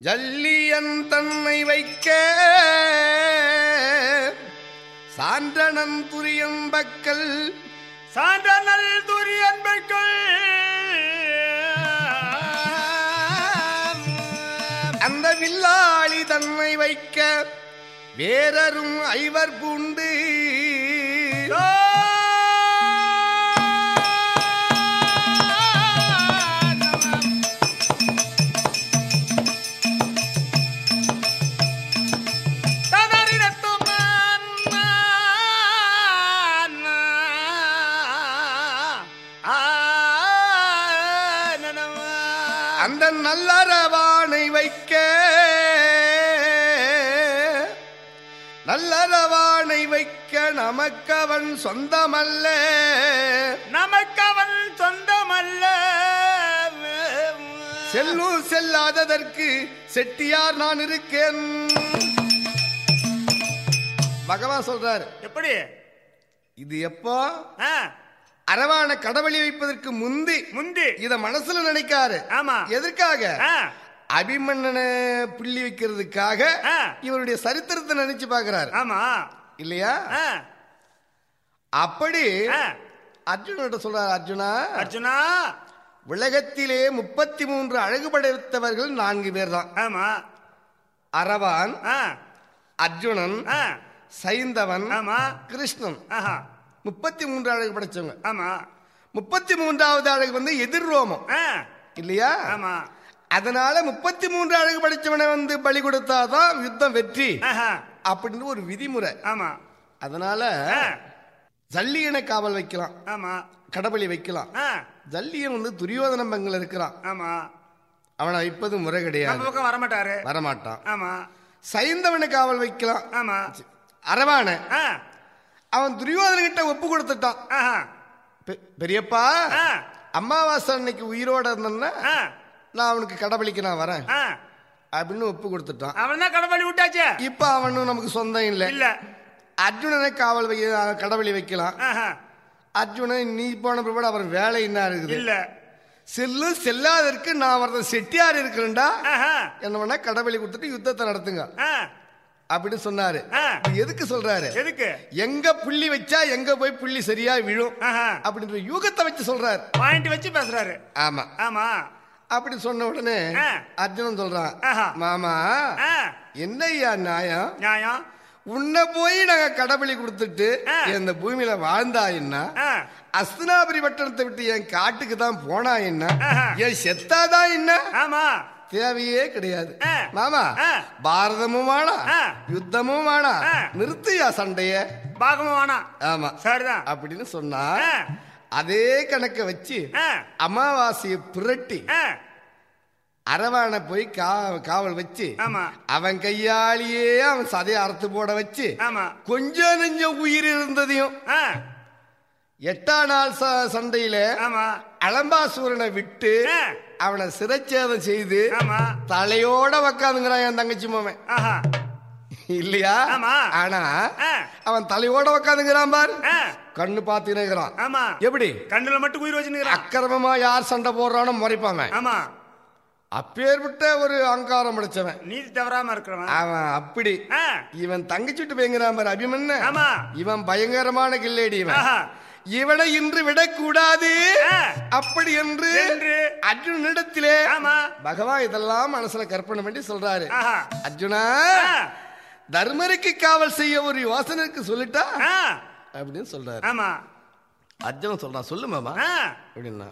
ஜல்லியன் தன்னை வைக்க சான்றனன் துரியம்பக்கல் சான்றனல் துரியன்பர்கள் அந்த வில்லாளி தன்னை வைக்க வேறரும் ஐவர் பூண்டு அந்த நல்லறவானை வைக்க நல்லறவானை வைக்க நமக்கவன் சொந்தமல்ல நமக்கவன் சொந்தமல்ல செல்லும் செல்லாததற்கு செட்டியார் நான் இருக்கேன் பகவான் சொல்றாரு எப்படி இது எப்போ ஆ, அரவான கடவுளி வைப்பதற்கு முந்தி முந்தி இத மனசுல நினைக்காரு ஆமா எதற்காக ஆ, அபிமன்னனை புள்ளி வைக்கிறதுக்காக ஆ. இவருடைய சரித்திரத்தை நினைச்சு பாக்குறாரு ஆமா இல்லையா ஆ, அப்படி ஆ. அர்ஜுனோட சொல்றாரு அர்ஜுனா அர்ஜுனா உலகத்திலே முப்பத்தி மூன்று அழகு படைத்தவர்கள் நான்கு பேர் தான் ஆமா அரவான் ஆ, அர்ஜுனன் ஆ, சைந்தவன் ஆமா கிருஷ்ணன் ஆஹா முப்பத்தி மூன்று அழகு படைச்சவங்க ஆமா முப்பத்தி மூன்றாவது அழகு வந்து எதிர்ரோமம் ஆ, இல்லையா ஆமா அதனால முப்பத்தி மூன்று அழகு படைச்சவனை வந்து பலி கொடுத்தாதான் யுத்தம் வெற்றி ஆஹா அப்படின்னு ஒரு விதிமுறை ஆமா அதனால ஆ, ஜல்லியனை காவல் வைக்கலாம் ஆமா கடபலி வைக்கலாம் ஆ, ஜல்லியன் வந்து துரியோதன பங்கில் இருக்கிறான் ஆமா அவனை வைப்பது முறை நம்ம கிடையாது பக்கம் வரமாட்டாரு வரமாட்டான் ஆமா சைந்தவனை காவல் வைக்கலாம் ஆமா அரவான ஆ, அவன் துரியோதன கிட்ட ஒப்பு கொடுத்துட்டான் ஆஹா பெ- பெரியப்பா ஆ, அமாவாசை அன்னைக்கு உயிரோட இருந்தேன்னா ஆ, நான் அவனுக்கு கடபலிக்கு நான் வரேன் ஆ. அப்படின்னு ஒப்பு கொடுத்துட்டான் அவன் தான் கடவுளி விட்டாச்சே இப்ப அவனும் நமக்கு சொந்தம் இல்லை இல்ல அர்ஜுனனை காவல் வை கடவுளி வைக்கலாம் ஆஹா, அர்ஜுனன் நீ போன பிற்பாடு அவர் வேலை என்ன இருக்குது இல்ல செல்லும் செல்லாதற்கு நான் ஒருத்தன் செட்டியார் இருக்கிறேன்டா ஆஹா, என்ன வேணா கடவுளி கொடுத்துட்டு யுத்தத்தை நடத்துங்க ஆ, அப்படின்னு சொன்னாரு ஆ. இது எதுக்கு சொல்றாரு எதுக்கு எங்க புள்ளி வச்சா எங்க போய் புள்ளி சரியா விழும் ஆஹா, அப்படின்ற யூகத்தை வச்சு சொல்றாரு பாயிண்ட் வச்சு பேசுறாரு ஆமா ஆமா அப்படி சொன்ன உடனே ஆ. அர்ஜுனன் சொல்றான் ஆஹா. மாமா ஆ, என்னய்யா நியாயம் நியாயம் உன்னை போய் நாங்க கடவுளி கொடுத்துட்டு ஆ. இந்த பூமியில வாழ்ந்தா என்ன ஆ, அஸ்தினாபுரி பட்டணத்தை விட்டு என் காட்டுக்கு தான் போனா என்ன ஆஹா. என் செத்தாதான் என்ன ஆமா தேவையே கிடையாது ஆ. மாமா ஆ. பாரதமும் வேணாம் ஆ. யுத்தமும் வேணாம் ஆ. நிறுத்தியா சண்டைய பாகமும் வேணாம் ஆமா சரிதான் அப்படின்னு சொன்னா ஆ. அதே கணக்க வச்சு ஆ, அமாவாசையை புரட்டி ஆ, அரவானை போய் கா- காவல் வச்சு ஆமா அவன் கையாலேயே அவன் சதையை அறுத்து போட வச்சு ஆமா கொஞ்சம் நெஞ்சம் உயிர் இருந்ததையும் ஆ, எட்டாம் நாள் ச- சண்டையில ஆமா அலம்பாசூரனை விட்டு ஆ, அவனை சிரச்சேதம் செய்து ஆமா தலையோட உக்காந்துங்கிறான் என் தங்கச்சி மாமன் ஆஹா இல்லையா ஆமா. ஆனா ஆ, அவன் தலையோட உக்காந்துங்கிறான் பாரு ஆ, கண்ணு பார்த்துக்கிறான் ஆமா எப்படி கண்ணுல மட்டும் உயிர் வச்சுக்கிறான் அக்கிரமமா யார் சண்டை போடுறானோ முறைப்பாங்க ஆமா அப்பேற்பட்ட ஒரு அங்காரம் படைச்சவன் நீதி தவறாம இருக்கிறவன் அவன் அப்படி ஆ, இவன் தங்கச்சிட்டு பயங்கராம பாரு அபிமன்ன ஆமா இவன் பயங்கரமான கில்லேடி இவன் ஆஹா, இவனை இன்று விடக்கூடாது ஆ. அப்படி என்று என்று அர்ஜுனிடத்திலே ஆமா பகவான் இதெல்லாம் மனசுல கற்பனை பண்ணி சொல்றாரு ஆஹா அர்ஜுனா ஆ, தர்மருக்கு காவல் செய்ய ஒரு யோசனைக்கு சொல்லிட்டா ஆ, அப்படின்னு சொல்றாரு ஆமா அர்ஜுனன் சொல்றான் சொல்லு மாமா ஆ, அப்படின்னா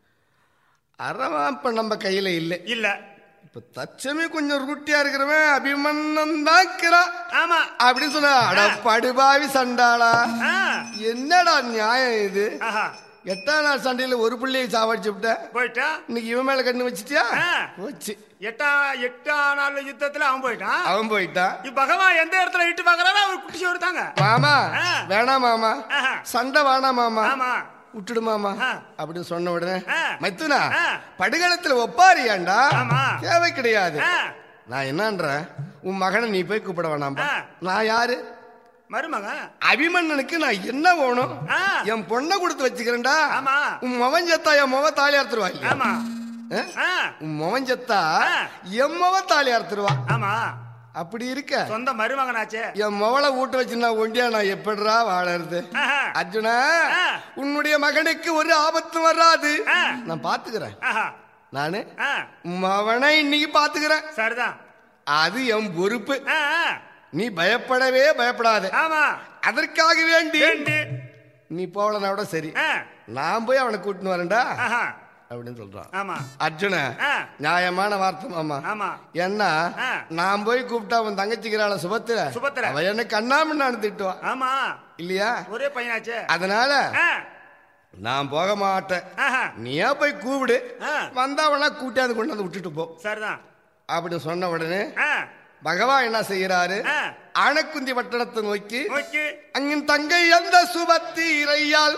அறவா இப்ப நம்ம கையில இல்லை இல்ல இப்ப தச்சமே கொஞ்சம் ரூட்டியா இருக்கிறவன் அபிமன்னன் தான் இருக்கிறான் ஆமா அப்படின்னு சொன்ன அட படுபாவி சண்டாளா ஆ, என்னடா நியாயம் இது ஆஹா எட்டாம் நாள் சண்டையில ஒரு பிள்ளையை சாவடிச்சு விட்ட போயிட்டா இன்னைக்கு இவன் மேல கண்ணு வச்சிட்டியா ஆ. போச்சு எட்டா எட்டா நாள் யுத்தத்துல அவன் போயிட்டான் அவன் போயிட்டான் இப்ப பகவான் எந்த இடத்துல இட்டு பாக்குறாரோ அவர் குட்டி கொடுத்தாங்க மாமா ஆ. வேணாம் மாமா ஆஹா. சண்டை வேணாம் மாமா ஆமா விட்டுடு மாமா ஆ. அப்படின்னு சொன்ன உடனே ஆ. மைத்துனா ஆ. படுகளத்துல ஒப்பாரியாண்டா ஆமா. தேவை கிடையாது ஆ, நான் என்னன்றேன் உன் மகனை நீ போய் கூப்பிட வேணாம்பா ஆ. நான் யாரு மருமகன் அபிமன்னனுக்கு நான் என்ன வேணும் ஆ. என் பொண்ணை கொடுத்து வச்சுக்கிறேன்டா ஆமா உன் மவன் செத்தா என் முக தாலி அறுத்துருவா இல்லையா ஆமா ஆ, உன் மொவஞ்சத்தா ஆ. எம்மவ தாலி அறுத்துருவா ஆமா அப்படி இருக்க சொந்த மருமகனாச்சே என் மவளை வீட்டு வச்சு நான் ஒண்டியா நான் எப்படிடா வாழறது ஆஹா, அர்ஜுனா ஆ. உன்னுடைய மகனுக்கு ஒரு ஆபத்து வராது ஆ. நான் பாத்துக்கிறேன் ஆஹா, நானு ஆ, மவனை இன்னைக்கு பாத்துக்கிறேன் சரிதான் அது என் பொறுப்பு ஆ, ஆ, நீ பயப்படவே பயப்படாத ஆமா அதற்காக வேண்டி ரெண்டு நீ போகலனா விட சரி ஆ, நான் போய் அவனை கூட்டின்னு வரேன்டா ஆஹா, அப்படின்னு சொல்றான் ஆமா அர்ஜுன ஆ, நியாயமான வார்த்தை மாமா ஆமா ஏன்னா ஆ. நான் போய் கூப்பிட்டா அவன் தங்கச்சிக்கிறாள சுபத்திர சுபத்திர. அவ என்ன கண்ணாமண்ணான்னு திட்டுவான் ஆமா இல்லையா ஒரே பையனாச்சே அதனால ஆ, நான் போக மாட்டேன் ஆஹா, நீயா போய் கூப்பிடு ஆ, வந்தவனா கூட்டியாந்து கொண்டு வந்து விட்டுட்டு போ சரிதான் அப்படின்னு சொன்ன உடனே ஆ, பகவான் என்ன செய்யறாரு ஆ, ஆனக்குந்தி பட்டணத்தை நோக்கி நோக்கி அங்கின் தங்கை அந்த சுபத்தி இறையால்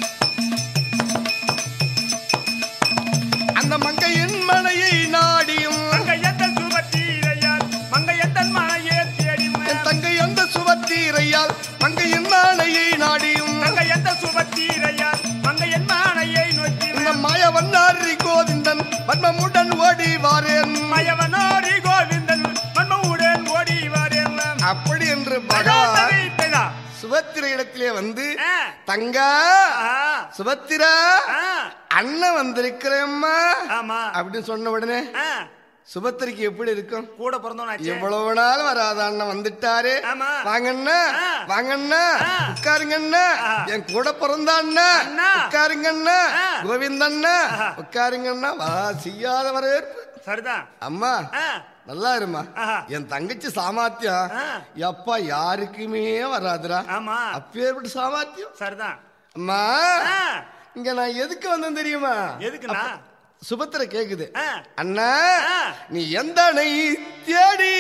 அந்த மங்கையின் மனையை நாடியும் மங்கையத்தன் சுபத்தீரையால் மங்கையத்தன் மனையே தேடி என் தங்கை அந்த சுபத்தி இறையால் மங்கையின் மனையை நாடியும் மங்கையத்த சுபத்தீரையால் மங்கையன் மனையை நோக்கி இந்த மாயவன்னாரி கோவிந்தன் பத்மமுடன் ஓடி வாரேன் மயவனோரி கோவிந்தன் மன்மவுடன் ஓடி வரேன் அப்படி என்று பகவான் பகவான் சுபத்திர இடத்திலே வந்து ஆ, தங்கா ஆ, சுபத்திரா ஆ, அண்ணன் வந்திருக்கிறேம்மா ஆமா அப்படின்னு சொன்ன உடனே ஆ, சுபத்திரிக்கு எப்படி இருக்கும் கூட பிறந்தவனாச்சே எவ்வளவு நாள் வராத அண்ணன் வந்துட்டாரு ஆமா. வாங்கண்ணா ஆ. வாங்கண்ணா ஆ. உட்காருங்கண்ணா ஆ. என் கூட பிறந்த அண்ணா அண்ணா. உட்காருங்கண்ணா ஆ. கோவிந்தண்ணா ஆஹா. உட்காருங்கண்ணா வா செய்யாத வரவேற்பு சரிதான் அம்மா ஆ, நல்லா இருமா ஆஹா. என் தங்கச்சி சாமர்த்தியம் ஆ. எப்பா யாருக்குமே வராதுடா ஆமா அப்பேற்பட்ட சாமர்த்தியம் சரிதான் அம்மா ஆ, இங்க நான் எதுக்கு வந்தேன் தெரியுமா எதுக்குண்ணா சுபத்திர கேக்குது ஆ, அண்ணா ஆ. நீ எந்த அணை தேடி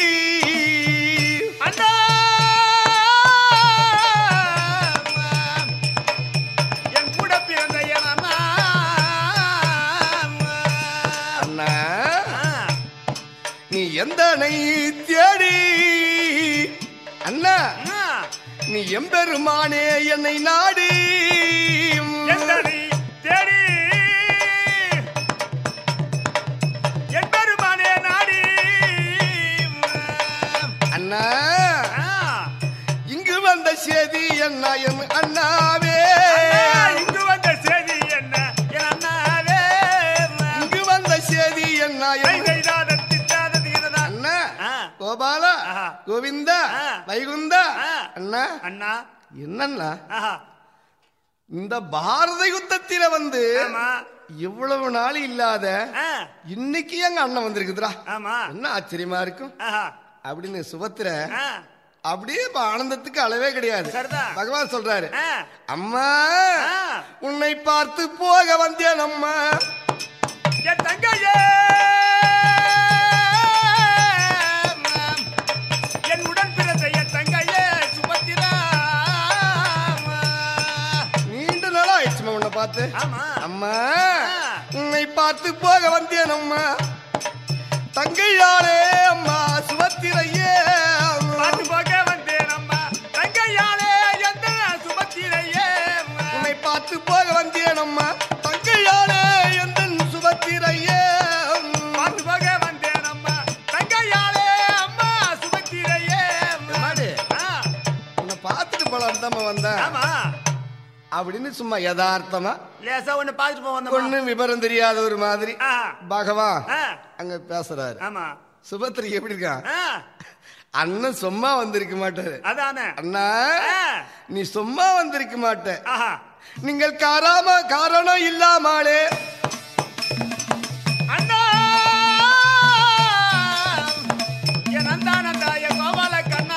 அண்ணா என் கூட பிறந்த என் அண்ணா அண்ணா ஆ, நீ எந்த அணை தேடி அண்ணா அண்ணா, நீ எம்பெருமானே என்னை நாடி எந்தனை தேடி என் பெருமானே நாடி அண்ணா ஆ, இங்கு வந்த செய்தி என்ன என் அண்ணாவே அண்ணா, இங்கு வந்த செய்தி என்ன என் அண்ணாவே இங்கு வந்த செய்தி என்ன கை என் கைதாத திட்டாத தீரதா அண்ணா ஆ. கோபாலா ஆஹா. கோவிந்தா ஆ. வைகுந்தா ஆ. அண்ணா அண்ணா என்னண்ணா ஆஹா இந்த பாரத யுத்தத்தில வந்து ஆமா இவ்வளவு நாள் இல்லாத ஆ, இன்னைக்கு எங்க அண்ணன் வந்திருக்குதுடா ஆமா என்ன ஆச்சரியமா இருக்கும் ஆஹா அப்படின்னு சுபத்திர ஆ, அப்படியே இப்ப ஆனந்தத்துக்கு அளவே கிடையாது சரிதான். பகவான் சொல்றாரு ஆ, அம்மா ஆ. உன்னை பார்த்து போக வந்தேன் அம்மா என் தங்கையே என் உடன் பிறந்த என் தங்கையே சுபத்திரா நீண்ட நாளா ஆயிடுச்சுமா உன்னை பார்த்து ஆமா அம்மா ஆ. உன்னை பார்த்து போக வந்தேன் அம்மா தங்கையாரே அம்மா சுபத்திரையே பார்த்து போக வந்தேன் அம்மா தங்கையாலே எந்த சுபத்திரையே உன்னை பார்த்து போக வந்தேன் அம்மா தங்கையாரே எந்த சுபத்திரையே பார்த்து போக வந்தேன் அம்மா தங்கையாலே அம்மா சுபத்திரையே மாடு ஆ, உன்னை பார்த்துட்டு போலாம் தான் வந்தேன் ஆமா அப்படின்னு சும்மா யதார்த்தமா லேசா ஒண்ணு பார்த்துட்டு போவோம் ஒண்ணு விவரம் தெரியாத ஒரு மாதிரி ஆ, பகவான் ஆ, அங்க பேசுறாரு ஆமா சுபத்திரி எப்படி இருக்கான் ஆ, அண்ணன் சும்மா வந்திருக்க மாட்டாரு அதானே அண்ணா ஆ, நீ சும்மா வந்திருக்க மாட்ட ஆஹா நீங்கள் காராம காரணம் இல்லாமலே அண்ணா என் நந்தானந்தா என் கோபால கண்ணா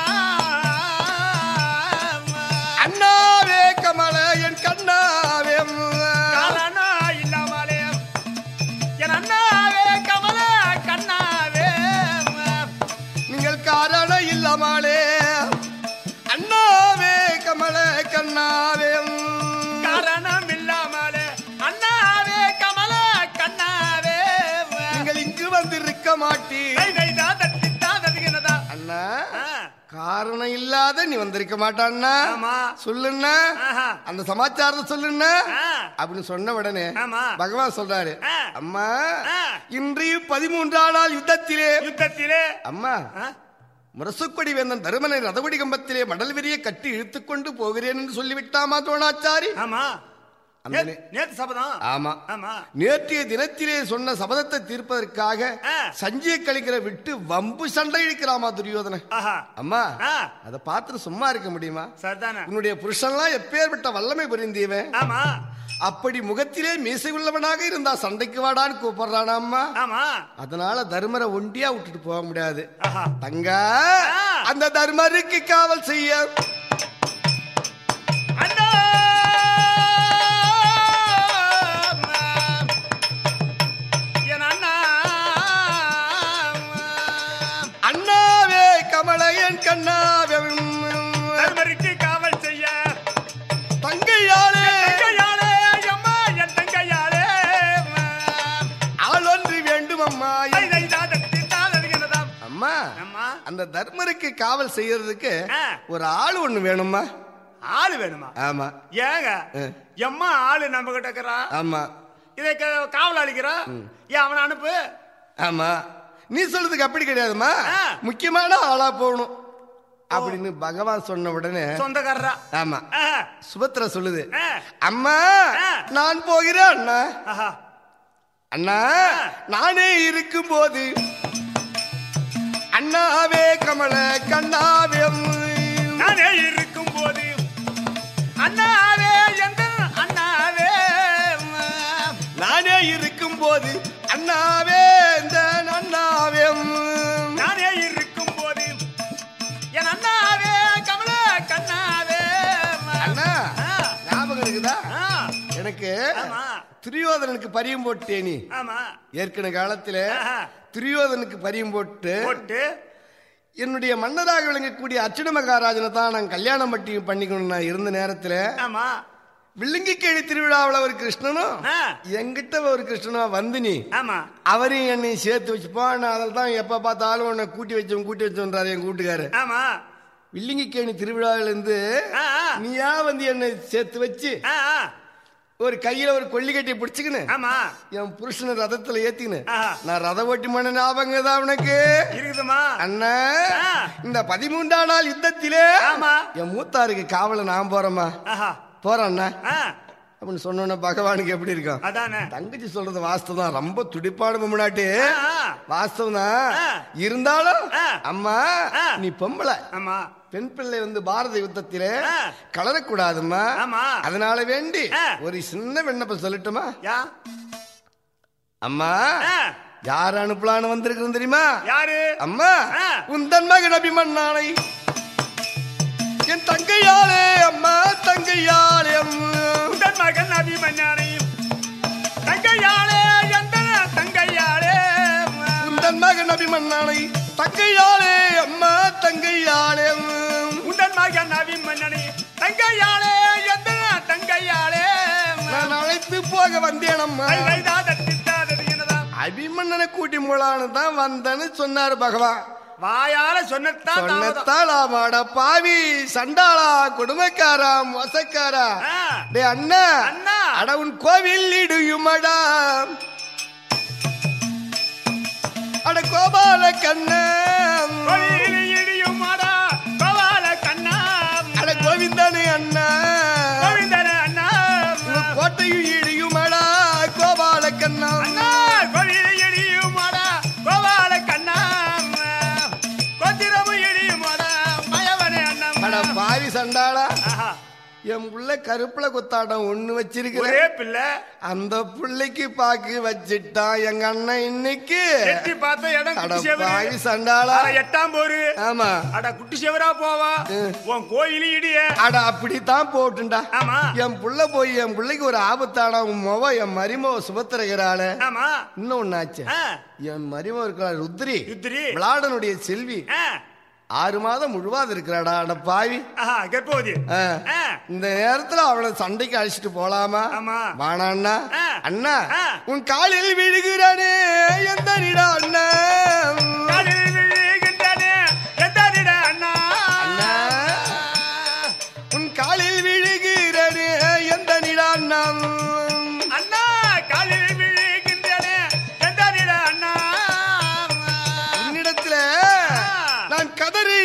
அண்ணாவே கமல என் கண்ணாவே காலனா இல்லாமலே என் அண்ணாவே கமல கண்ணாவே நீங்கள் காரணம் இல்லாமலே அண்ணாவே கமல கண்ணாவே காரணம் இல்லாமலே அண்ணாவே கமல கண்ணாவே நீங்கள் இங்கு வந்திருக்க மாட்டீர் கை கைதா தட்டித்தா தட்டுகிறதா அண்ணா ஆ, காரணம் இல்லாத நீ வந்திருக்க மாட்டான்னா ஆமா. சொல்லுண்ணா ஆஹா. அந்த சமாச்சாரத்தை சொல்லுண்ணா ஆ, அப்படின்னு சொன்ன உடனே ஆமா. பகவான் சொல்றாரு ஆ. அம்மா ஆ. இன்றைய பதிமூன்றாம் நாள் யுத்தத்திலே யுத்தத்திலே அம்மா ஆ, முரசுக்கொடி வேந்தன் தருமனை ரதகுடி கம்பத்திலே மடல் விரிய கட்டி இழுத்துக்கொண்டு போகிறேன் என்று சொல்லிவிட்டாமா தோணாச்சாரி ஆமா அந்த நேத்து- நே- நேத்து சபதம் ஆமா ஆமா நேற்றைய தினத்திலே சொன்ன சபதத்தை தீர்ப்பதற்காக ஆ. சஞ்சியை கழிக்கிற விட்டு வம்பு சண்டை இழுக்கிறாமா துரியோதன ஆஹா அம்மா ஆ, அதை பார்த்துட்டு சும்மா இருக்க முடியுமா சரிதானே உன்னுடைய புருஷன்லாம் எப்பேற்பட்ட வல்லமை புரிந்தியவன் ஆமா அப்படி முகத்திலே மீசை உள்ளவனாக இருந்தா சண்டைக்கு வாடான்னு கூப்பிடுறானா அம்மா ஆமா அதனால தர்மரை ஒண்டியா விட்டுட்டு போக முடியாது ஆஹா தங்கா ஆ. அந்த தர்மருக்கு காவல் செய்ய அண்ணா என் அண்ணா அண்ணாவே கமலையன் கண்ணாவும் தர்மருக்கு காவல் செய்ய தங்கையாளே தங்கையாளே அம்மா என் தங்கையாளே ஆள் ஒன்று வேண்டும் அம்மா இதை தாதத்தி தாதறிகிறதாம் அம்மா அம்மா அந்த தர்மருக்கு காவல் செய்யறதுக்கு ஆ. ஒரு ஆள் ஒண்ணு வேணுமா ஆளு வேணுமா ஆமா ஏங்க ஆ. எம்மா ஆளு நம்ம கிட்ட இருக்கிறான் ஆமா இதை க- காவல் அளிக்கிறான் ஏன் அவனை அனுப்பு ஆமா நீ சொல்றதுக்கு அப்படி கிடையாதுமா ஆ. முக்கியமான ஆளா போகணும் அப்படின்னு பகவான் சொன்ன உடனே சொந்தக்காரரா ஆமா ஆ, சுபத்ரா சொல்லுது ஆ, அம்மா ஆ. நான் போகிறேன் அண்ணா ஆஹா. அண்ணா நானே இருக்கும் போது அண்ணாவே கமல கண்ணாவே நானே இருக்கும் போது அண்ணாவே எந்த அண்ணாவே நானே இருக்கும் போது அண்ணாவே இந்த அண்ணாவே நானே இருக்கும் போது என் அண்ணாவே கமல கண்ணாவே அண்ணா ஆ, ஞாபகம் இருக்குதா ஆ, எனக்கு ஆமா துரியோதனனுக்கு பரியம் போட்டே நீ ஆமா ஏற்கனவே காலத்துல ஆஹா. துரியோதனுக்கு பரியம் போட்டு போட்டு என்னுடைய மன்னராக விளங்கக்கூடிய அர்ச்சன மகாராஜனை தான் நான் கல்யாணம் பட்டி பண்ணிக்கணும் நான் இருந்த நேரத்துல ஆமா வில்லிங்கிக்கேணி திருவிழாவில் ஒரு கிருஷ்ணனும் ஆ, எங்கிட்ட ஒரு கிருஷ்ணனும் வந்து நீ ஆமா அவரையும் என்னையும் சேர்த்து வச்சுப்போ நான் அதில் தான் எப்ப பார்த்தாலும் உன்னை கூட்டி வச்சோம் கூட்டி வச்சோன்றாரு என் கூட்டுக்காரு ஆமா வில்லிங்கிக்கேணி திருவிழாவிலிருந்து ஆ, ஆ, நீயா வந்து என்னை சேர்த்து வச்சு ஆ, ஆ, ஒரு கையில ஒரு கொல்லிக்கட்டியை பிடிச்சுக்கின்னு ஆமா என் புருஷனை ரதத்துல ஏத்திக்கின்னு ஆஹா. நான் ரத ஓட்டி மன ஞாபகம் தான் உனக்கு இருக்குதுமா அண்ணா ஆ. இந்த பதிமூன்றாம் நாள் யுத்தத்திலே ஆமா என் மூத்தாருக்கு காவல நான் போறேம்மா ஆஹா போறேன் அண்ணா ஆ, அப்படின்னு சொன்னோன்னே பகவானுக்கு எப்படி இருக்கும் அதானே தங்கச்சி சொல்றது வாஸ்தவம் தான் ரொம்ப துடிப்பான முன்னாடி ஆ, ஆ, வாஸ்தவம் தான் ஆ. இருந்தாலும் ஆ. அம்மா ஆ. நீ பொம்பளை ஆமா பெண் பிள்ளை வந்து பாரத யுத்தத்திலே ஆ. கலரக்கூடாதும்மா ஆமா அதனால வேண்டி ஆ. ஒரு சின்ன விண்ணப்பம் சொல்லட்டுமா யா அம்மா ஆ, யார் அனுப்பலான்னு வந்திருக்கிறோம் தெரியுமா யாரு அம்மா ஆ. உந்தன் மகன் அபிமன்னானை என் தங்கையாளே அம்மா தங்கையாளே அம்மா. உந்தன் மகன் அபிமன்யானை தங்கையாளே எந்த தங்கையாளே உந்தன் மகன் அபிமன்னானை தங்கையாளே அம்மா தங்கையாளே அம்மா. உந்தன் மகன் அபிமன்யனை தங்கையாளே எந்த தங்கையாளே நான் அழைத்து போக வந்தேன் அம்மா வைதாதத்தித்தாதறிகிறதாம் அபிமன்னனை கூட்டி போலான்னு தான் வந்தேன்னு சொன்னாரு பகவான் வாயால சொன்னத்தான் தாமதம். சொன்னத்தால் ஆமாடா பாவி சண்டாளா கொடுமைக்காரா மோசக்காரா ஆ, டே அண்ணா அண்ணா. அட உன் கோவில் இடியுமடா அட கோபால கண்ணன் கோயிலில் இடியும் மாடா, கோவால கண்ணா. அட கோவிந்தனே அண்ணா கோவிந்தன அண்ணா. உன் கோட்டையும் இடியுமடா கோபால கண்ணன் அண்ணா, கோயிலில் இடியும் மாடா, கோவால கண்ணா. கோத்திரமும் இடியும் மாடா, மயவனே அண்ணா. அட பாவி சண்டாளா ஆஹா, என் புள்ள கருப்புல குத்தாட்டம் ஒண்ணு வச்சிருக்கிறேன் ஒரே பிள்ளை அந்த புள்ளைக்கு பாக்கு வச்சிட்டான் எங்க அண்ணன் இன்னைக்கு எட்டி பார்த்த இடம் அட குட்டி பாவி செவரு சண்டாளா அட, எட்டாம் போரு ஆமா அட குட்டி செவரா போவா உன் கோயிலு இடிய அட அப்படித்தான் போட்டுண்டா ஆமா என் புள்ள போய் என் பிள்ளைக்கு ஒரு ஆபத்தான உன் மொவ என் மரிமோ சுபத்திரகிறாள ஆமா இன்னும் ஒண்ணாச்சு ஆ, என் மரிமோ இருக்கிற ருத்ரி யுத்திரி விளாடனுடைய செல்வி ஆ, ஆறு மாதம் முழுவாது இருக்கிறாடா அட பாவி ஆஹா, கர்ப்பவதி ஆ. ஆ, இந்த நேரத்துல அவளை சண்டைக்கு அழைச்சிட்டு போலாமா ஆமா. வாணா அண்ணா ஆ. அண்ணா ஆ. உன் காலில் விழுகிறானே எந்த நிடா அண்ணா காலில் விழுகின்றனே, எந்த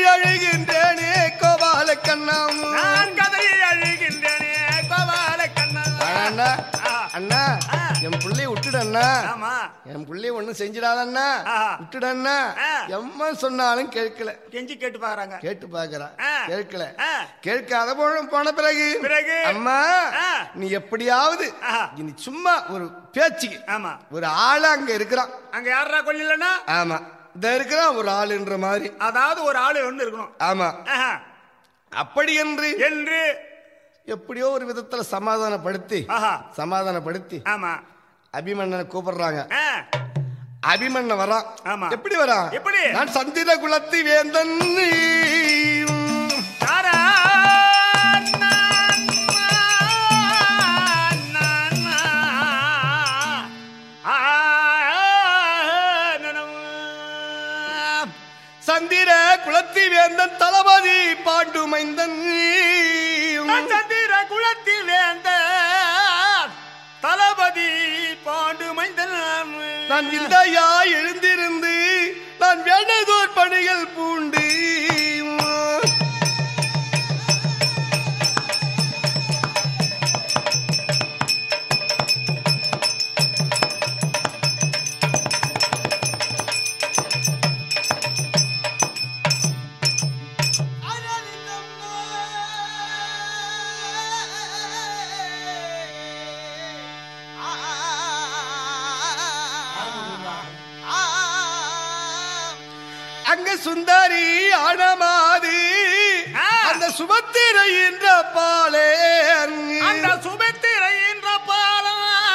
அழுகின்றேனே கோபால கண்ணம் நான் கதறி அழுகின்றேனே கோபால கண்ணா அண்ணா ஆ. அண்ணா ஆ. என் பிள்ளைய விட்டுடண்ணா ஆமா என் பிள்ளைய ஒண்ணும் செஞ்சிடாதண்ணா ஆ. விட்டுடண்ணா ஆ. எம்மா சொன்னாலும் கேட்கல கெஞ்சி கேட்டு பாக்குறாங்க கேட்டு பாக்குறான் ஆ. கேட்கல ஆ. கேட்காத போன போன பிறகு பிறகு? அம்மா ஆ. நீ எப்படியாவது ஆஹா. இனி சும்மா ஒரு பேச்சுக்கு ஆமா ஒரு ஆளு அங்க இருக்கிறான் அங்க யாரா கொல்லலன்னா ஆமா இந்த இருக்கிறான் ஒரு ஆளுன்ற மாதிரி அதாவது ஒரு ஆளு வந்து இருக்கணும் ஆமா ஆஹா. அப்படி என்று என்று எப்படியோ ஒரு விதத்துல சமாதானப்படுத்தி ஆஹா சமாதானப்படுத்தி ஆமா அபிமன்னனை கூப்பிடுறாங்க ஆ. அபிமன்ன வரான் ஆமா. எப்படி வரான் எப்படி? நான் சந்திர குலத்து வேந்தன் யாரா? நான், நான், நான், நான். ஆ, நனம். சந்திர குலத்தி வேந்தன் தளபதி பாண்டு மைந்தன் சந்திர குலத்தில் வேந்த தளபதி பாண்டு மைந்தன் நான் விந்தையா எழுந்திருந்து நான் வேண்டதோர் பணிகள் பூண்டு அங்க சுந்தரி ஆனமாது ஆ. அந்த சுபத்திரை என்ற பாலே அந்த சுபத்திரை என்ற பாலம்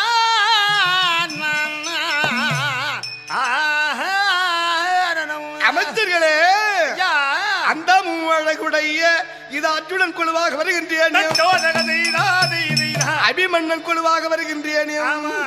அமைச்சர்களே ஐயா, அந்த மூவழகுடைய இது அர்ஜுனன் குழுவாக வருகின்றேன் தட்டோதக தெய்தாதை தெய்தா. அபிமன்னன் குழுவாக வருகின்றேன் ஆமா.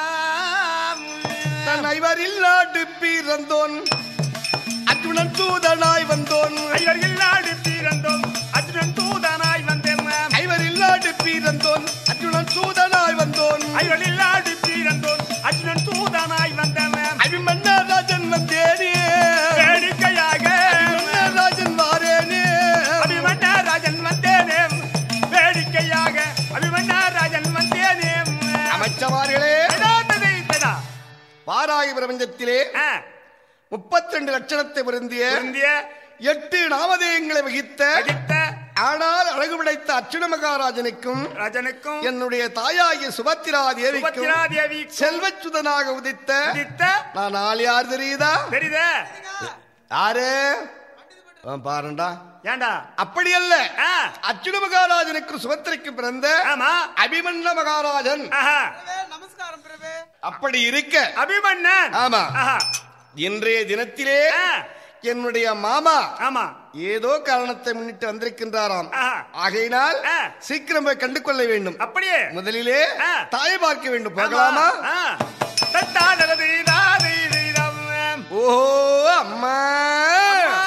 தன் ஐவரில் நாட்டு பிறந்தோன் அர்ஜுனன் தூதனாய் வந்தோன் ஐவர் இல்லாடு தீரந்தோம் அர்ஜுனன் தூதனாய் வந்தேன் ஐவரில் நாட்டு பிறந்தோன் அர்ஜுனன் தூதனாய் வந்தோன் ஐவர் இல்லாடு தீரந்தோம் அர்ஜுனன் தூதனாய் வந்தேன் அபிமன்ன ராஜன் வந்தேனே வேடிக்கையாக அபிமன்ன ராஜன் வாரேனே அபிமன்ன ராஜன் வந்தேனே வேடிக்கையாக அபிமன்ன ராஜன் வந்தேனே அமைச்சவார்களே தடாததை தடா. பாராய பிரபஞ்சத்திலே ஆ, முப்பத்தி ரெண்டு லட்சணத்தை பொருந்திய பொருந்திய, எட்டு நாமதேயங்களை வகித்த அடித்த ஆனால் அழகு படைத்த அர்ச்சுன மகாராஜனுக்கும் ராஜனுக்கும் என்னுடைய தாயாகிய சுபத்திரா தேவிக்கும் சுபத்திரா தேவி செல்வச்சுதனாக உதித்த அடித்த நான் ஆள் யார் தெரியுதா தெரியுதா யாரு ஆ, பாருண்டா ஏண்டா அப்படி அல்ல ஆ, அர்ச்சுன மகாராஜனுக்கு சுபத்திரைக்கு பிறந்த ஆமா அபிமன்ன மகாராஜன் ஆஹா. அப்படி இருக்க அபிமன்னன் ஆமா. ஆஹா. இன்றைய தினத்திலே ஆ, என்னுடைய மாமா ஆமா ஏதோ காரணத்தை முன்னிட்டு வந்திருக்கின்றாராம் ஆஹா. ஆகையினால் ஆ. சீக்கிரம் போய் கண்டு கொள்ள வேண்டும் அப்படியே முதலிலே ஆ. தாயை பார்க்க வேண்டும் போகலாமா ஆ. தட்டாதக தெய்தாதை தெய்தம். ஓஹோ அம்மா ஆ.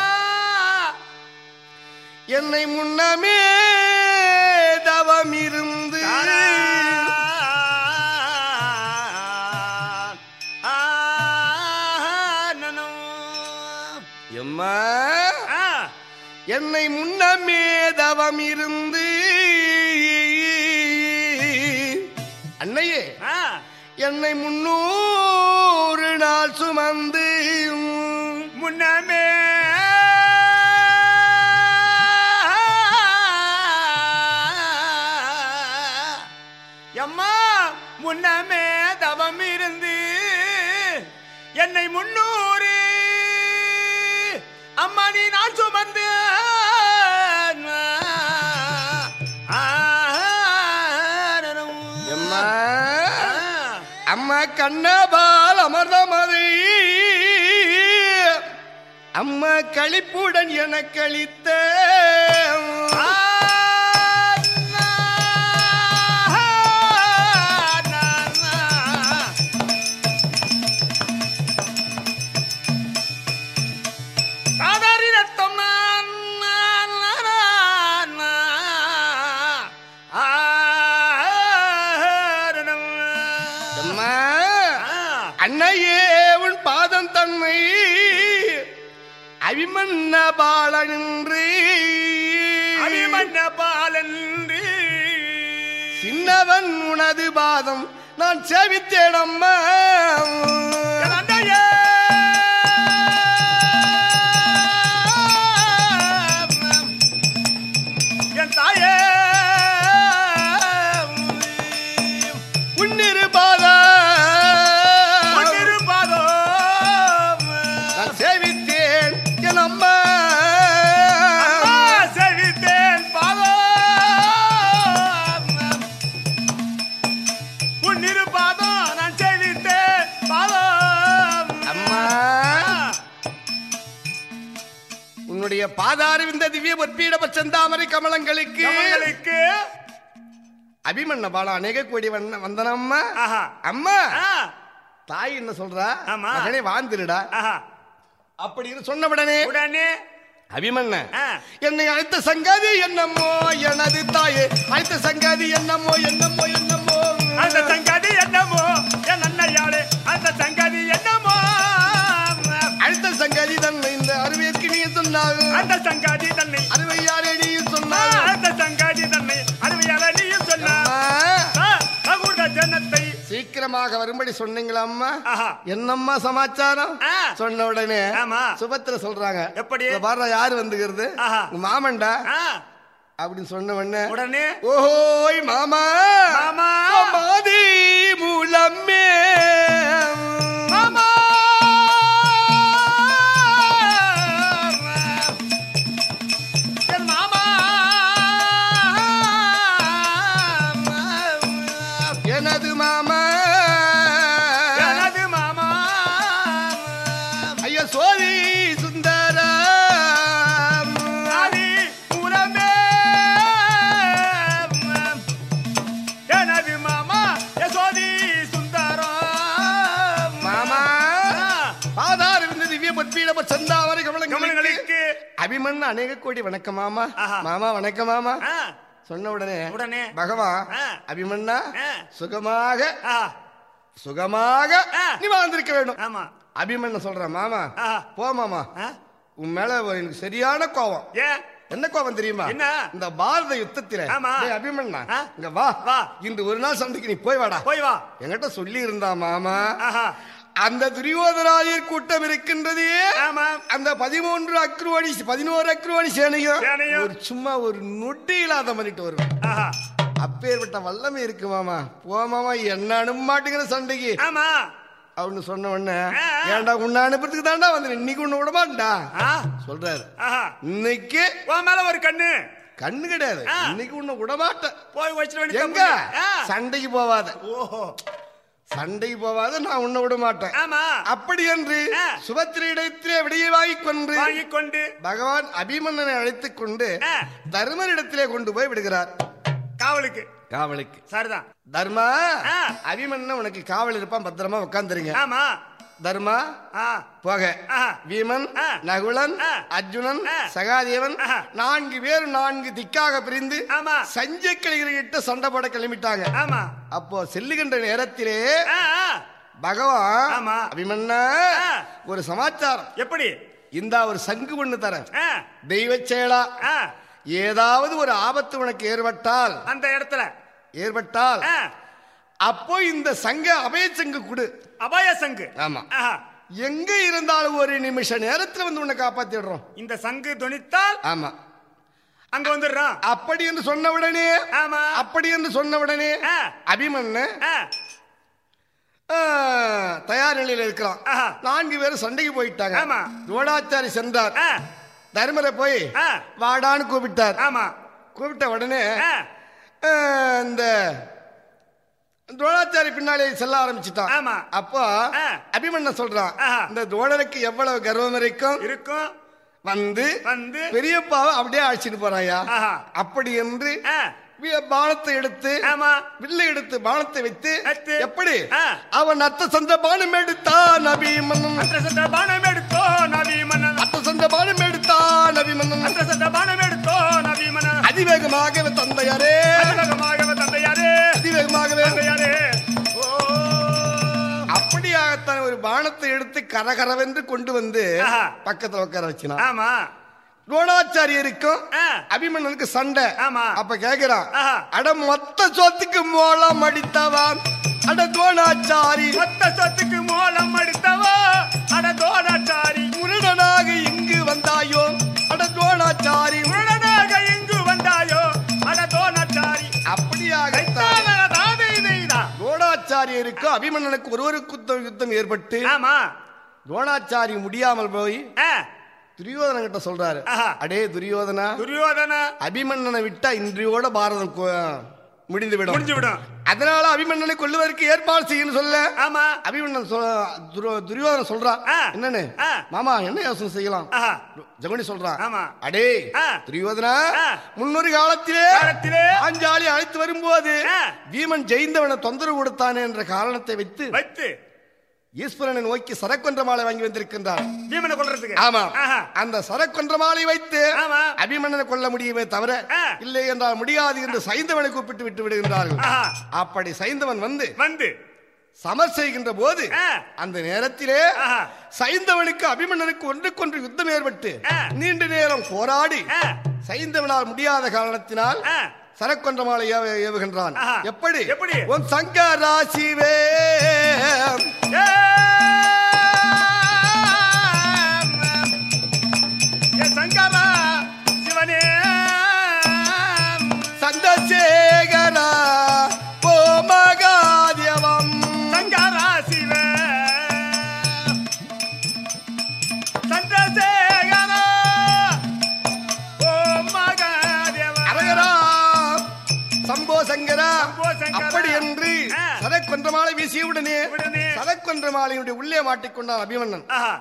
என்னை முன்னமே தவம் இருந்து எம்மா என்னை முன்னமே தவம் இருந்து அன்னையே என்னை முன்னூறு நாள் சுமந்து முன்னமே அம்மா முன்னமே தவம் இருந்து என்னை முன்னூறு அம்மா நீ நான் சுமந்து எம்மா அம்மா கண்ணபால் அமர்தமதை அம்மா களிப்புடன் என கழித்த சாதாரி ரத்தம் நான் நான், நான், நான். ஆரணம். அம்மா ஆ. அன்னையே உன் பாதம் தன்மை அபிமன்ன பாலனின்று அபிமன்ன பாலன்று சின்னவன் உனது பாதம் நான் சேவித்தேன் அம்மா என் அண்ணையே என் தாயே உன்னிரு பாதம் கொண்டிருப்பாதோ நான் சேவித்தேன் என் அம்மா அம்மா செவித்தேன் பாதோ உன்னிரு பாதோ நான் செவித்தேன் பாதோ அம்மா உன்னுடைய பாதாரி இந்த திவ்ய பொற்பீட பச்சந்தாமரை கமலங்களுக்கு கமங்களுக்கு அபிமன்ன பாலம் அநேக கோடி வந்த வந்தனம்மா ஆஹா அம்மா ஆ, தாய் என்ன சொல்றா ஆமா. மகனே வாழ்ந்துருடா ஆஹா அப்படின்னு சொன்ன உடனே உடனே அபிமன்ன ஆ, என்னை அழைத்த சங்காதி என்னமோ எனது தாயே அழைத்த சங்காதி என்னமோ என்னமோ என்னமோ அந்த சங்கதி என்னமோ என் அண்ணையாளே அந்த சங்கதி என்னமோ அழைத்த சங்காதி தன்னை இந்த அருமைக்கு நீ சொன்னாங்க அந்த சங்கதி தன்னை அருமை யாரே நீ ஆ, சொன்னாங்க அந்த சங்கதி தன்னை அருமையால நீயும் சொன்ன அம்மா, தகுட ஜனத்தை சீக்கிரமாக வரும்படி சொன்னீங்களா அம்மா ஆஹா என்னம்மா சமாச்சாரம் ஆ. சொன்ன உடனே ஆமா. சுபத்திர சொல்றாங்க எப்படி? "இதோ பாருடா யாரு வந்துகிறது ஆஹா. உங்க மாமன்டா ஆ, அப்படின்னு சொன்ன உடனே உடனே ஓஹோய் மாமா மாமா. மாதி மூலமே மாமா என் மாமா எனது மாமா எனது மாமா ஐயா சோதி சுந்தரா ஆதி புறமே எனது மாமா யசோதி சுந்தரம் மாமா பாதார் இருந்த திவ்ய பொற்பீட சந்தாவரை கமலங்களுக்கு கமலங்களுக்கு அபிமன் அநேக கோடி வணக்கம் மாமா ஆஹா. மாமா வணக்கம் மாமா ஆ, சொன்ன உடனே உடனே பகவான் ஆ. அபிமன்னா ஆ. சுகமாக ஆ, சுகமாக ஆ. நீ வாழ்ந்திருக்க வேண்டும் ஆமா அபிமன்ன சொல்றேன் மாமா ஆ. போ மாமா ஆ, உன் மேல ஒரு எனக்கு சரியான கோவம் ஏன் என்ன கோவம் தெரியுமா என்ன? இந்த பாரத யுத்தத்தில ஆமா. டேய் அபிமன்னா ஆ. இங்க வா வா. இன்று ஒரு நாள் சண்டைக்கு நீ போய் வாடா போய் வா என்கிட்ட சொல்லி இருந்தா மாமா ஆஹா அந்த துரியோதராயர் கூட்டம் இருக்கின்றதே ஆமா அந்த பதிமூன்று அக்ருவாணி பதினோரு அக்ருவாணி சேனையும் சேனையும். ஒரு சும்மா ஒரு நொட்டி இல்லாத பண்ணிட்டு வருவேன் ஆஹா அப்பேற்பட்ட வல்லமை இருக்கு மாமா போ மாமா என்ன அனுப்ப மாட்டேங்கிற சண்டைக்கு ஆமா அப்படின்னு சொன்ன உடனே ஆ, ஆ. ஏன்டா உன்னை அனுப்புறதுக்கு தாண்டா வந்து இன்னைக்கு உன்னை விட மாட்டா ஆ, சொல்றாரு ஆஹா இன்னைக்கு உன் மேல ஒரு கண்ணு கண்ணு கிடையாது ஆ. இன்னைக்கு உன்னை விட மாட்டேன் போய் வச்சிட வேண்டிய எங்க சண்டைக்கு போவாத ஓஹோ சண்டைக்கு போவாத நான் உன்னை விட மாட்டேன் ஆமா அப்படி என்று ஆ. சுபத்திரியிடத்திலே விடையை வாங்கிக் கொண்டு வாங்கிக் கொண்டு பகவான் அபிமன்னனை அழைத்துக் கொண்டு ஆ. தர்மரிடத்திலே கொண்டு போய் விடுகிறார் காவலுக்கு காவலுக்கு சரிதான் தர்மா ஆ. அபிமன்னன் உனக்கு காவல் இருப்பான் பத்திரமா உட்காந்துருங்க ஆமா தர்மா ஆ போக ஆ. வீமன் ஆ. நகுலன் ஆ. அர்ஜுனன் ஆ. சகாதேவன் ஆஹா. நான்கு பேர் நான்கு திக்காக பிரிந்து ஆமா. சஞ்சய் கிட்ட சண்டை போட கிளம்பிட்டாங்க ஆமா அப்போ செல்லுகின்ற நேரத்திலே ஆ, ஆ. பகவான் ஆமா. அபிமன்னா ஆ. ஒரு சமாச்சாரம் எப்படி இந்த ஒரு சங்கு ஒண்ணு தரேன் ஆ, தெய்வ செயலா ஆ. ஏதாவது ஒரு ஆபத்து உனக்கு ஏற்பட்டால் அந்த இடத்துல ஏற்பட்டால் ஆ, அப்போ இந்த சங்க அபய சங்கு கொடு அபாய சங்கு ஆமா ஆஹா. எங்க இருந்தாலும் ஒரு நிமிஷ நேரத்துல வந்து உன்னை காப்பாத்திடுறோம் இந்த சங்கு துணித்தால் ஆமா அங்க வந்துடுறான் அப்படி என்று சொன்ன உடனே ஆமா அப்படி என்று சொன்ன உடனே ஆ. அபிமன்னு ஆ, ஆ, தயார் நிலையில இருக்கிறான் ஆஹா. நான்கு பேரும் சண்டைக்கு போயிட்டாங்க ஆமா. துரோடாச்சாரி சென்றார் ஆ, தர்மரை போய் ஆ. வாடான்னு கூப்பிட்டார் ஆமா கூப்பிட்ட உடனே ஆ, ஆ, இந்த துரோணாச்சாரி பின்னாலே செல்ல ஆரம்பிச்சுட்டான் ஆமா. அப்போ ஆ. அபிமன்ன சொல்றான் ஆஹா. இந்த துரோணருக்கு எவ்வளவு கர்வம் இருக்கும் இருக்கும் வந்து வந்து பெரியப்பாவை அப்படியே அழைச்சிட்டு போறாயா ஆஹா. அப்படி என்று ஆ, வி- பானத்தை எடுத்து ஆமா வில்லை எடுத்து பானத்தை வைத்து வைத்து. எப்படி ஆ. அவன் அத்த சந்த பானம் எடுத்தான் அபிமன்னன் அன்ற சட்ட பானம் எடுத்தோ நபி மன்னன் அத்த சந்த பானம் எடுத்தான் அபிமன்னன் அன்ற சட்ட பானம் எடுத்தோ நபி மன்னன் அதிவேகமாக தந்தையாரே அதிவேகமாக தந்தையாரே அதிவேகமாகவே தந்தையாரே ஓ அப்படியாகத்தான் ஒரு பான பானத்தை எடுத்து கரகரவென்று கொண்டு வந்து ஆஹா. பக்கத்துல உட்கார வச்சினான் ஆமா துரோணாச்சாரியருக்கும் ஆ. அபிமன்னனுக்கு சண்டை ஆமா. அப்ப கேக்குறான் ஆஹா. அட மொத்த சொத்துக்கு மோளம் அடித்தவன் அட துரோணாச்சாரி மொத்த சொத்துக்கு மூலம் அடித்தவோ அட தோடாச்சாரி முருடனாக இங்கு வந்தாயோ அட துரோணாச்சாரி உடனாக இங்கு வந்தாயோ அட தோடாச்சாரி அப்படியாகத்தான் தாவே இதைதான் துரோணாச்சாரியருக்கும் அபிமன்னனுக்கு ஒருவருக்கு யுத்தம் யுத்தம் ஏற்பட்டு ஆமா துரோணாச்சாரி முடியாமல் போய் ஆ, துரியோதன கிட்ட சொல்றாரு ஆஹா. அடே துரியோதனா துரியோதன அபிமன்னனை விட்டா இன்றையோட பாரதம் கொ- முடிந்து விடும் முடிஞ்சு விடும் அதனால அபிமன்னனை கொல்லுவதற்கு ஏற்பாடு செய்யணும் சொல்ல ஆமா அபிமன்னன் சொல்- துரோ- துரியோதனன் சொல்றான் ஆ. என்னன்னு ஆ. மாமா என்ன யோசனை செய்யலாம் ஆஹா ஜெகனி சொல்றான் ஆமா. அடே ஆ. துரியோதனா ஆ. முன்னொரு காலத்திலே காலத்திலே பாஞ்சாலி அழைத்து வரும்போது ஆ. வீமன் ஜெயிந்தவனை தொந்தரவு கொடுத்தானே என்ற காரணத்தை வைத்து வைத்து ஈஸ்வரனை நோக்கி சரக்கொன்ற மாலை வாங்கி வந்திருக்கின்றார் பீமனை கொல்றதுக்கு ஆமா ஆஹா. அந்த சரக்கொன்ற மாலை வைத்து ஆமா. அபிமன்னனை கொல்ல முடியுமே தவிர ஆ. இல்லை என்றால் முடியாது என்று சைந்தவனை கூப்பிட்டு விட்டு விடுகின்றார்கள் ஆஹா. அப்படி சைந்தவன் வந்து வந்து சமர் செய்கின்ற போது ஆ. அந்த நேரத்திலே ஆஹா. சைந்தவனுக்கு அபிமன்னனுக்கு ஒன்றுக்கொன்று யுத்தம் ஏற்பட்டு ஆ. நீண்ட நேரம் போராடி ஆ. சைந்தவனால் முடியாத காரணத்தினால் ஆ. சரக்கொன்ற மாலை ஏவ- ஏவுகின்றான் ஆஹா. எப்படி எப்படி? உன் சங்கரா சிவே ஏ ஏ சங்கரா சிவனே சந்தசேகரா ஓ மகாதேவம் சங்கரா சிவ சந்திரசேகரா ஓ மகாதேவ அரகரா சம்போ சங்கரா சம்போ சங்கரா. அப்படி என்று ஆ. சரக்கொன்ற மாலை வீசிய உடனே உடனே. சரக்கொன்ற மாலையினுடைய உள்ளே மாட்டிக்கொண்டான் அபிமன்னன் ஆஹா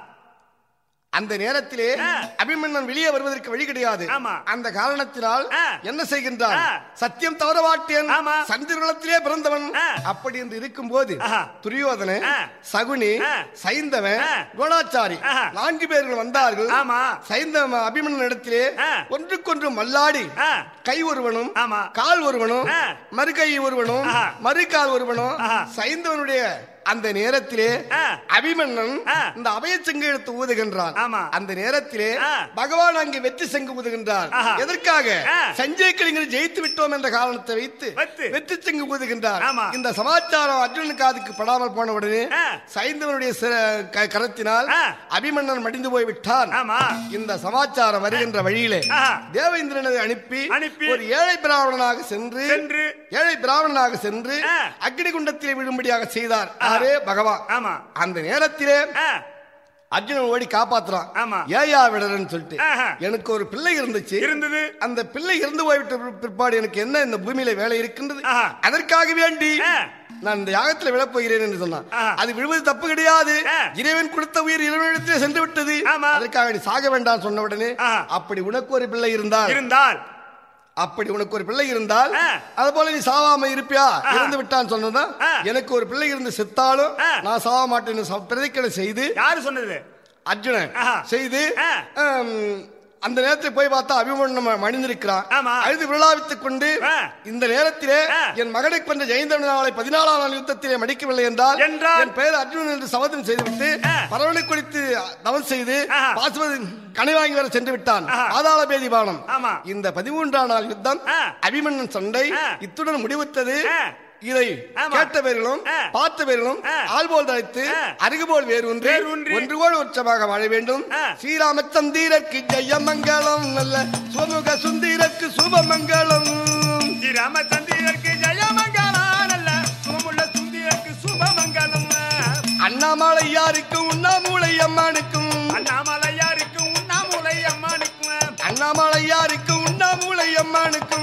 அந்த நேரத்திலே ஆ. அபிமன்னன் வெளியே வருவதற்கு வழி கிடையாது ஆமா. அந்த காரணத்தினால் ஆ. என்ன செய்கின்றான் ஆ. சத்தியம் தவற மாட்டேன் ஆமா. சந்திரகுலத்திலே பிறந்தவன் ஆ. அப்படி என்று இருக்கும்போது ஆஹா. துரியோதன ஆ. சகுனி ஆ. சைந்தவன் ஆ. குணாச்சாரி ஆஹா. நான்கு பேர்கள் வந்தார்கள் ஆமா சைந்தவ அபிமன்னன் இடத்திலே ஆ. ஒன்றுக்கொன்று மல்லாடி ஆ. கை ஒருவனும் ஆமா. கால் ஒருவனும் ஆ. மறுகை ஒருவனும் ஆஹா. மறுகால் ஒருவனும் ஆஹா. சைந்தவனுடைய அந்த நேரத்திலே ஆ. அபிமன்னன் ஆ. இந்த அபய சங்கு எடுத்து ஊதுகின்றான் ஆமா. அந்த நேரத்திலே ஆ. பகவான் அங்கு வெற்றி சங்கு ஊதுகின்றார் ஆஹா. எதற்காக ஆ. சஞ்சய் கலிங்கரை ஜெயித்து விட்டோம் என்ற காரணத்தை வைத்து வைத்து. வெற்றி சங்கு ஊதுகின்றார் ஆமா. இந்த சமாச்சாரம் அர்ஜுனன் காதுக்கு படாமல் போன உடனே ஆ. சைந்தவனுடைய சிர- க- கரத்தினால் ஆ. அபிமன்னன் மடிந்து போய் விட்டான் ஆமா இந்த சமாச்சாரம் வருகின்ற வழியிலே ஆஹா. தேவேந்திரனை அனுப்பி அனுப்பி. ஒரு ஏழை பிராமணனாக சென்று சென்று ஏழை பிராமணனாக சென்று ஆ. அக்னிகுண்டத்திலே விழும்படியாக செய்தார் யாரே பகவான் ஆமா அந்த நேரத்திலே ஆ, அர்ஜுனன் ஓடி காப்பாத்துறான் ஆமா. ஏயா விடறன்னு சொல்லிட்டு ஆஹா. எனக்கு ஒரு பிள்ளை இருந்துச்சு இருந்தது அந்த பிள்ளை இறந்து போய்விட்ட பிற்~ பிற்பாடு எனக்கு என்ன இந்த பூமியில வேலை இருக்கின்றது ஆஹா. அதற்காக வேண்டி ஆ. நான் இந்த யாகத்துல விழப் போகிறேன் என்று சொன்னான் ஆஹா. அது விழுவது தப்பு கிடையாது ஆ. இறைவன் கொடுத்த உயிர் இறைவனிடத்திலே சென்று விட்டது ஆமா. அதற்காக நீ சாக வேண்டாம் சொன்ன உடனே ஆஹா. அப்படி உனக்கு ஒரு பிள்ளை இருந்தால் இருந்தால் அப்படி உனக்கு ஒரு பிள்ளை இருந்தால் ஆ. அது போல நீ சாவாம இருப்பியா ஆ. இறந்து விட்டான்னு சொன்னதா ஆ. எனக்கு ஒரு பிள்ளை இருந்து செத்தாலும் ஆ. நான் சாவ மாட்டேன்னு ச- பிரதிக்கடை செய்து யாரு சொன்னது அர்ஜுனன் ஆஹா. செய்து ஆ. ஆம், அந்த நேரத்தில் போய் பார்த்தா அபிமன்யம் மணிந்திருக்கிறான் ஆமா. அழுது விழாவித்துக் கொண்டு ஆ. இந்த நேரத்திலே ஆ. என் மகனை கொண்ட ஜெயந்தன் நாளை பதினாலாம் நாள் யுத்தத்திலே மடிக்கவில்லை என்றால் என்றால்? என் பெயர் அர்ஜுனன் என்று சபதம் செய்துவிட்டு ஆ. பரவனை குறித்து தவம் செய்து ஆஹா. பாசுபதி கனி வாங்கி வர சென்று விட்டான் ஆஹா. பாதாள பேதி பானம் ஆமா. இந்த பதிமூன்றாம் நாள் யுத்தம் ஆ. அபிமன்னன் சண்டை ஆ. இத்துடன் முடிவுற்றது ஆ. இதை ஆமா. கேட்டவர்களும் ஆ. பார்த்தவர்களும் ஆ. ஆள்போல் தழைத்து ஆ. அருகுபோல் வேரூன்றி வேரூன்றி. ஒன்று கோள் உற்சமாக வாழ வேண்டும் ஆ. ஸ்ரீராமச்சந்திரக்கு ஜெயமங்கலம் நல்ல சுமுக சுந்தீரக்கு சுபமங்கலம் ஸ்ரீராமச்சந்திரருக்கு ஜெயமங்கலம் நல்ல சுகமுள்ள சுந்திரருக்கு சுபமங்கலம் அண்ணாமலையாருக்கு உண்ணாமூலை அம்மானுக்கும் அண்ணாமலையாருக்கு உண்ணாமுலை அம்மானுக்கும் அண்ணாமலையாருக்கு உண்ணாமூலை அம்மானுக்கும்